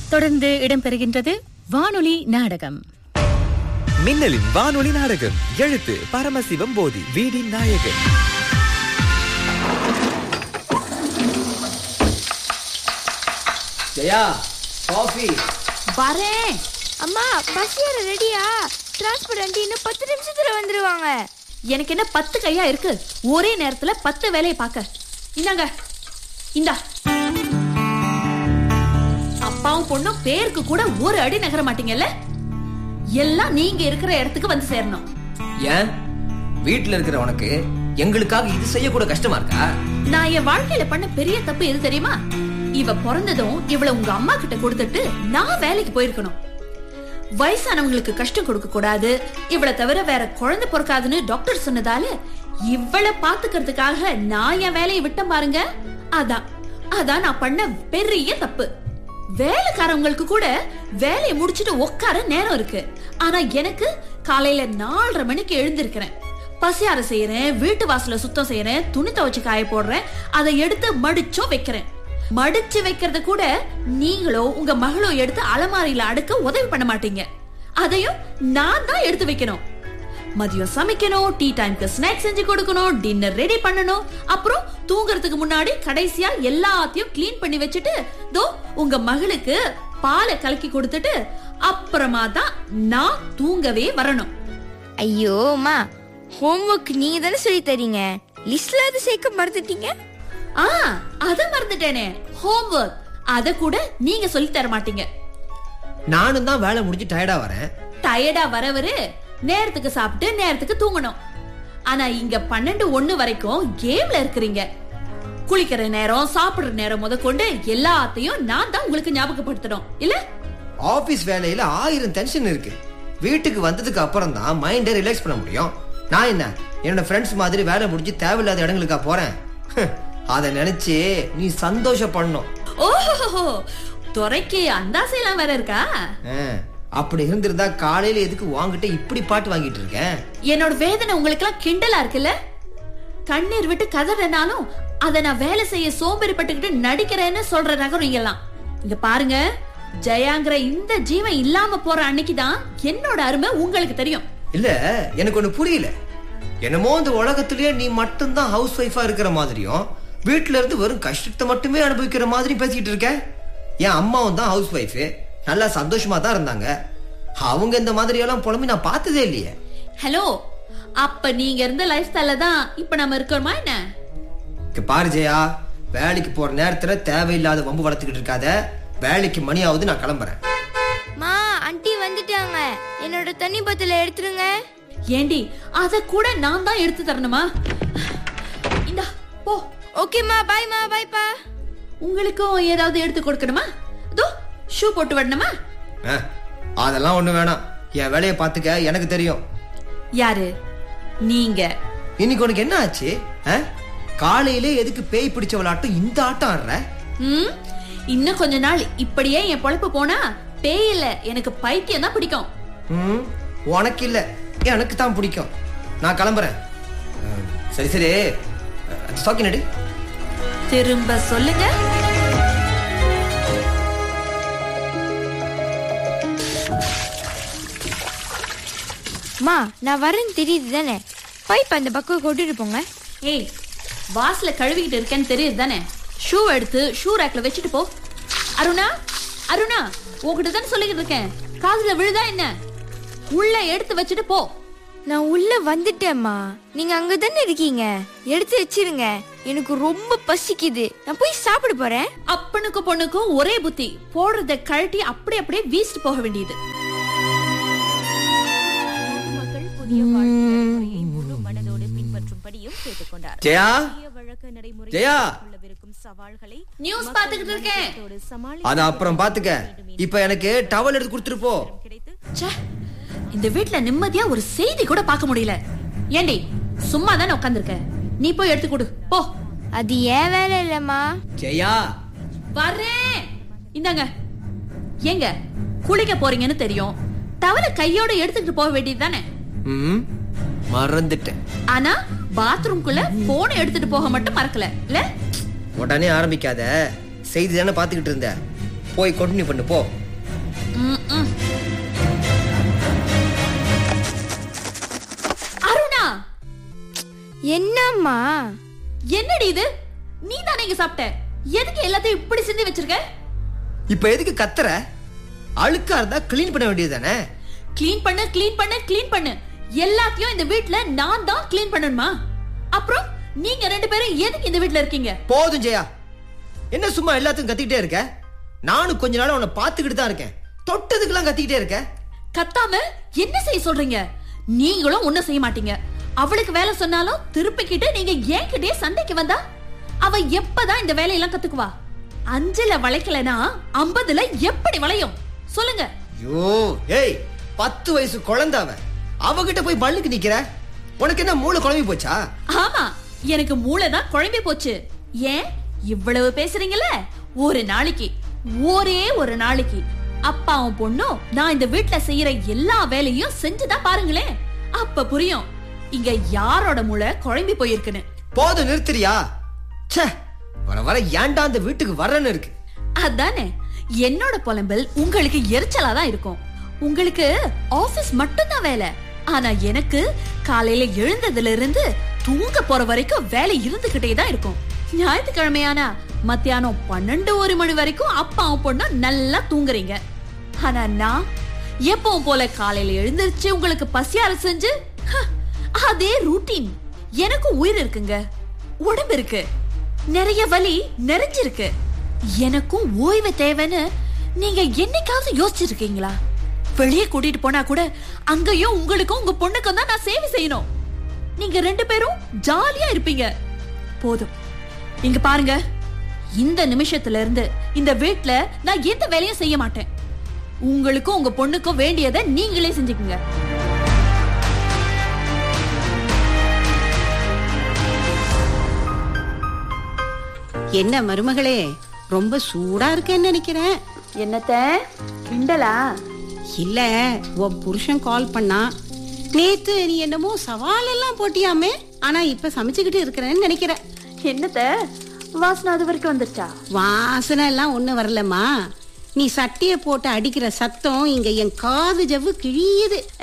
தொடர்ந்து இடம்பெறுகின்றது வானொலி நாடகம் மின்னலின் வானொலி நாடகம் எழுத்து பரமசிவம் போதி வீடின் நாயகன் ஜெயா காஃபி வரேன் அம்மா பஸ் ஏற ரெடியா டிரான்ஸ்போர்ட் வண்டி இன்னும் பத்து நிமிஷத்துல வந்துருவாங்க எனக்கு என்ன பத்து கையா இருக்கு ஒரே நேரத்துல பத்து வேலையை பார்க்க இந்தாங்க இந்தா அப்பாவும் பொண்ணும் பேருக்கு கூட ஒரு அடி நகர மாட்டீங்கல்ல எல்லாம் நீங்க இருக்கிற இடத்துக்கு வந்து சேரணும் ஏன் வீட்ல இருக்கிற உனக்கு எங்களுக்காக இது செய்ய கூட கஷ்டமா இருக்கா நான் என் வாழ்க்கையில பண்ண பெரிய தப்பு எது தெரியுமா இவ பிறந்ததும் இவள உங்க அம்மா கிட்ட கொடுத்துட்டு நான் வேலைக்கு போயிருக்கணும் வயசானவங்களுக்கு கஷ்டம் கொடுக்க கூடாது இவளை தவிர வேற குழந்தை பிறக்காதுன்னு டாக்டர் சொன்னதால இவளை பாத்துக்கிறதுக்காக நான் என் வேலையை விட்டேன் பாருங்க அதான் அதான் நான் பண்ண பெரிய தப்பு வேலைக்காரவங்களுக்கு கூட வேலையை முடிச்சிட்டு உட்கார நேரம் இருக்கு ஆனா எனக்கு காலையில நாலரை மணிக்கு எழுந்திருக்கிறேன் பசியார செய்யறேன் வீட்டு வாசல சுத்தம் செய்யறேன் துணி துவைச்சு காய போடுறேன் அதை எடுத்து மடிச்சோ வைக்கிறேன் மடிச்சு வைக்கிறத கூட நீங்களோ உங்க மகளோ எடுத்து அலமாரியில அடுக்க உதவி பண்ண மாட்டீங்க அதையும் நான் தான் எடுத்து வைக்கணும் மதியம் சமைக்கணும் டீ டைம்க்கு ஸ்நாக்ஸ் செஞ்சு கொடுக்கணும் டின்னர் ரெடி பண்ணணும் அப்புறம் தூங்குறதுக்கு முன்னாடி கடைசியா எல்லாத்தையும் க்ளீன் பண்ணி வச்சுட்டு தோ உங்க மகளுக்கு பாலை கலக்கி கொடுத்துட்டு அப்புறமா தான் நான் தூங்கவே வரணும் ஐயோ அம்மா ஹோம்ஒர்க் நீங்க தானே சொல்லி தரீங்க லிஸ்ட்ல அது சேர்க்க மறந்துட்டீங்க ஆ அத மறந்துட்டேனே ஹோம்வொர்க் அத கூட நீங்க சொல்லி தர மாட்டீங்க நானும் தான் வேலை முடிஞ்சு டயர்டா வரேன் டயர்டா வரவரு நேரத்துக்கு சாப்பிட்டு நேரத்துக்கு தூங்கணும் ஆனா இங்க பன்னெண்டு ஒண்ணு வரைக்கும் கேம்ல இருக்கிறீங்க குளிக்கிற நேரம் சாப்பிடுற நேரம் முத கொண்டு எல்லாத்தையும் நான் தான் உங்களுக்கு ஞாபகப்படுத்தணும் இல்ல ஆபீஸ் வேலையில ஆயிரம் டென்ஷன் இருக்கு வீட்டுக்கு வந்ததுக்கு அப்புறம் தான் மைண்டை ரிலாக்ஸ் பண்ண முடியும் நான் என்ன என்னோட ஃப்ரெண்ட்ஸ் மாதிரி வேலை முடிஞ்சு தேவையில்லாத இடங்களுக்கா போறேன் அதை நினைச்சு நீ சந்தோஷப்படணும் ஓஹோ துறைக்கு அந்தாசையெல்லாம் வேற இருக்கா ஆ, அப்படி இருந்திருந்தா காலையில எதுக்கு வாங்கிட்ட இப்படி பாட்டு வாங்கிட்டு இருக்கேன் என்னோட வேதனை உங்களுக்கு எல்லாம் கிண்டலா இருக்குல்ல கண்ணீர் விட்டு கதறனாலும் அத நான் வேலை செய்ய சோம்பேறிப்பட்டுக்கிட்டு நடிக்கிறேன்னு சொல்ற நகரம் எல்லாம் இங்க பாருங்க ஜெயாங்கிற இந்த ஜீவன் இல்லாம போற அன்னைக்கு தான் என்னோட அருமை உங்களுக்கு தெரியும் இல்ல எனக்கு ஒண்ணு புரியல என்னமோ இந்த உலகத்திலேயே நீ மட்டும்தான் ஹவுஸ் ஒய்ஃபா இருக்கிற மாதிரியும் வீட்ல இருந்து வெறும் கஷ்டத்தை மட்டுமே அனுபவிக்கிற மாதிரி பேசிக்கிட்டு இருக்க என் அம்மாவும் தான் ஹவுஸ் ஒய்ஃபு நல்லா சந்தோஷமா தான் இருந்தாங்க அவங்க இந்த மாதிரி எல்லாம் புலம்பி நான் பார்த்ததே இல்லையே ஹலோ அப்ப நீங்க இருந்த லைஃப் ஸ்டைல தான் இப்ப நம்ம இருக்கிறோமா என்ன இங்க பாரு ஜெயா வேலைக்கு போற நேரத்துல தேவையில்லாத வம்பு வளர்த்துக்கிட்டு இருக்காத வேலைக்கு மணி ஆகுது நான் கிளம்புறேன் மா ஆண்டி வந்துட்டாங்க என்னோட தண்ணி பத்தில எடுத்துருங்க ஏண்டி அத கூட நான் தான் எடுத்து தரணுமா இந்தா போ ஓகேம்மா பாய்மா பாய்ப்பா உங்களுக்கும் ஏதாவது எடுத்து கொடுக்கணுமா இதோ ஷூ போட்டு விடணுமா ஆ, அதெல்லாம் ஒண்ணு வேணாம் என் வேலையை பார்த்துக்க எனக்கு தெரியும் யாரு நீங்க இன்னைக்கு உனக்கு என்ன ஆச்சு ஆ? காலையிலே எதுக்கு பேய் பிடிச்சவளாட்டம் இந்த ஆட்டம் ஆடுற ம் இன்னும் கொஞ்ச நாள் இப்படியே என் பொழப்பு போனா பேய் இல்ல எனக்கு பைத்தியம் தான் பிடிக்கும் ம், உனக்கு இல்ல எனக்கு தான் பிடிக்கும் நான் கிளம்புறேன் ஆ, சரி சரி சாக்கி நடி திரும்ப சொல்லுங்க மா நான் வரேன்னு தெரியுது தானே பைப் அந்த பக்கம் கொண்டுட்டு போங்க ஏய் வாசல கழுவிக்கிட்டு இருக்கேன்னு தெரியுது தானே ஷூ எடுத்து ஷூ ரேக்ல வச்சுட்டு போ அருணா அருணா உன்கிட்ட தானே சொல்லிக்கிட்டு இருக்கேன் காதுல விழுதா என்ன உள்ள எடுத்து வச்சுட்டு போ நான் உள்ள வந்துட்டேம்மா நீங்க அங்க தானே இருக்கீங்க எடுத்து வச்சிருங்க எனக்கு ரொம்ப பசிக்குது நான் போய் சாப்பிட போறேன் அப்பனுக்கும் பொண்ணுக்கும் ஒரே புத்தி போடுறத கழட்டி அப்படி அப்படியே வீசிட்டு போக வேண்டியது மக்கள் புதிய வாழ்க்கை நடைமுறையை முழு மனதோடு பின்பற்றும்படியும் கேட்டுக்கொண்டார் ஜெயா புதிய வழக்கு நடைமுறை ஜெயா கொள்ளவிருக்கும் சவால்களை நியூஸ் பாத்துக்கிட்டு இருக்கேன் மக்களோடு சமாளி அத அப்புறம் பாத்துக்க இப்ப எனக்கு டவல் எடுத்து கொடுத்துட்டு போ கிடைத்து ச்சே, இந்த வீட்ல நிம்மதியா ஒரு செய்தி கூட பார்க்க முடியல ஏண்டி சும்மா தானே உட்காந்துருக்க நீ போய் எடுத்து கொடு போ அது ஏன் வேலை இல்லம்மா ஜெயா வரேன் இந்தாங்க ஏங்க குளிக்க போறீங்கன்னு தெரியும் டவல கையோட எடுத்துக்கிட்டு போக வேண்டியது தானே ம் மறந்துட்டேன் ஆனா பாத்ரூம்குள்ள போனை எடுத்துட்டு போக மட்டும் மறக்கல இல்ல உடனே ஆரம்பிக்காத செய்தி தானே பாத்துக்கிட்டு இருந்த போய் கண்டினியூ பண்ணு போ ம், ம். அருணா என்னம்மா என்னடி இது நீ தானே இங்க சாப்பிட்ட எதுக்கு எல்லாத்தையும் இப்படி சிந்தி வச்சிருக்க இப்ப எதுக்கு கத்துற அழுக்கா இருந்தா க்ளீன் பண்ண வேண்டியது தானே க்ளீன் பண்ணு க்ளீன் பண்ணு க்ளீன் பண்ணு எல்லாத்தையும் இந்த வீட்ல நான் தான் க்ளீன் பண்ணணுமா அப்புறம் நீங்க ரெண்டு பேரும் எதுக்கு இந்த வீட்ல இருக்கீங்க போதும் ஜெயா என்ன சும்மா எல்லாத்துக்கும் கத்திக்கிட்டே இருக்க நானும் கொஞ்ச நாள் உன்னை பாத்துக்கிட்டு தான் இருக்கேன் தொட்டதுக்கெல்லாம் கத்திக்கிட்டே இருக்க கத்தாம என்ன செய்ய சொல்றீங்க நீங்களும் ஒண்ணும் செய்ய மாட்டீங்க அவளுக்கு வேலை சொன்னாலும் திருப்பிக்கிட்டு நீங்க என்கிட்டயே சண்டைக்கு வந்தா அவ எப்பதான் இந்த வேலையெல்லாம் கத்துக்குவா அஞ்சுல வளைக்கலனா ஐம்பதுல எப்படி வளையும் சொல்லுங்க ஐயோ ஏய் பத்து வயசு குழந்தை அவ அவகிட்ட போய் பல்லுக்கு நிக்கிற உனக்கு என்ன மூளை குழம்பி போச்சா ஆமா எனக்கு மூளை தான் குழம்பி போச்சு ஏன் இவ்வளவு பேசுறீங்கல்ல ஒரு நாளைக்கு ஒரே ஒரு நாளைக்கு அப்பாவும் பொண்ணும் நான் இந்த வீட்ல செய்யற எல்லா வேலையும் செஞ்சுதான் பாருங்களேன் அப்ப புரியும் இங்க யாரோட மூளை குழம்பி போயிருக்குன்னு போதும் நிறுத்துறியா ச்சே வர வர ஏன்டா அந்த வீட்டுக்கு வரேன்னு இருக்கு அதானே என்னோட புலம்பல் உங்களுக்கு எரிச்சலா தான் இருக்கும் உங்களுக்கு ஆபீஸ் மட்டும்தான் வேலை ஆனா எனக்கு காலையில எழுந்ததுல இருந்து தூங்க போற வரைக்கும் வேலை இருந்துகிட்டே தான் இருக்கும் ஞாயிற்றுக்கிழமையானா மத்தியானம் பன்னெண்டு ஒரு மணி வரைக்கும் அப்பாவும் பொண்ணும் நல்லா தூங்குறீங்க ஆனா நான் எப்பவும் போல காலையில எழுந்திருச்சு உங்களுக்கு பசியார செஞ்சு ஹ, அதே ரூட்டீன் எனக்கு உயிர் இருக்குங்க உடம்பு இருக்கு நிறைய வலி நிறைஞ்சிருக்கு எனக்கும் ஓய்வு தேவைன்னு நீங்க என்னைக்காவது யோசிச்சிருக்கீங்களா வெளியே கூட்டிட்டு போனா கூட அங்கேயும் உங்களுக்கும் உங்க பொண்ணுக்கும் தான் நான் சேவை செய்யணும் நீங்க ரெண்டு பேரும் ஜாலியா இருப்பீங்க போதும் இங்க பாருங்க இந்த நிமிஷத்துல இருந்து இந்த வீட்ல நான் எந்த வேலையும் செய்ய மாட்டேன் உங்களுக்கும் உங்க பொண்ணுக்கும் வேண்டியதை நீங்களே செஞ்சுக்குங்க என்ன மருமகளே ரொம்ப சூடா இருக்கேன்னு நினைக்கிறேன் என்னத்த கிண்டலா இல்ல உன் புருஷன் கால் பண்ணா நேத்து நீ என்னமோ சவால் எல்லாம் போட்டியாமே ஆனா இப்ப சமைச்சுக்கிட்டு இருக்கிறேன்னு நினைக்கிறேன் என்னத்த வாசனை அது வரைக்கும் வந்துருச்சா வாசனை எல்லாம் ஒண்ணு வரலம்மா நீ சட்டிய போட்டு அடிக்கிற சத்தம் இங்க என் காது ஜவ்வு கிழியுது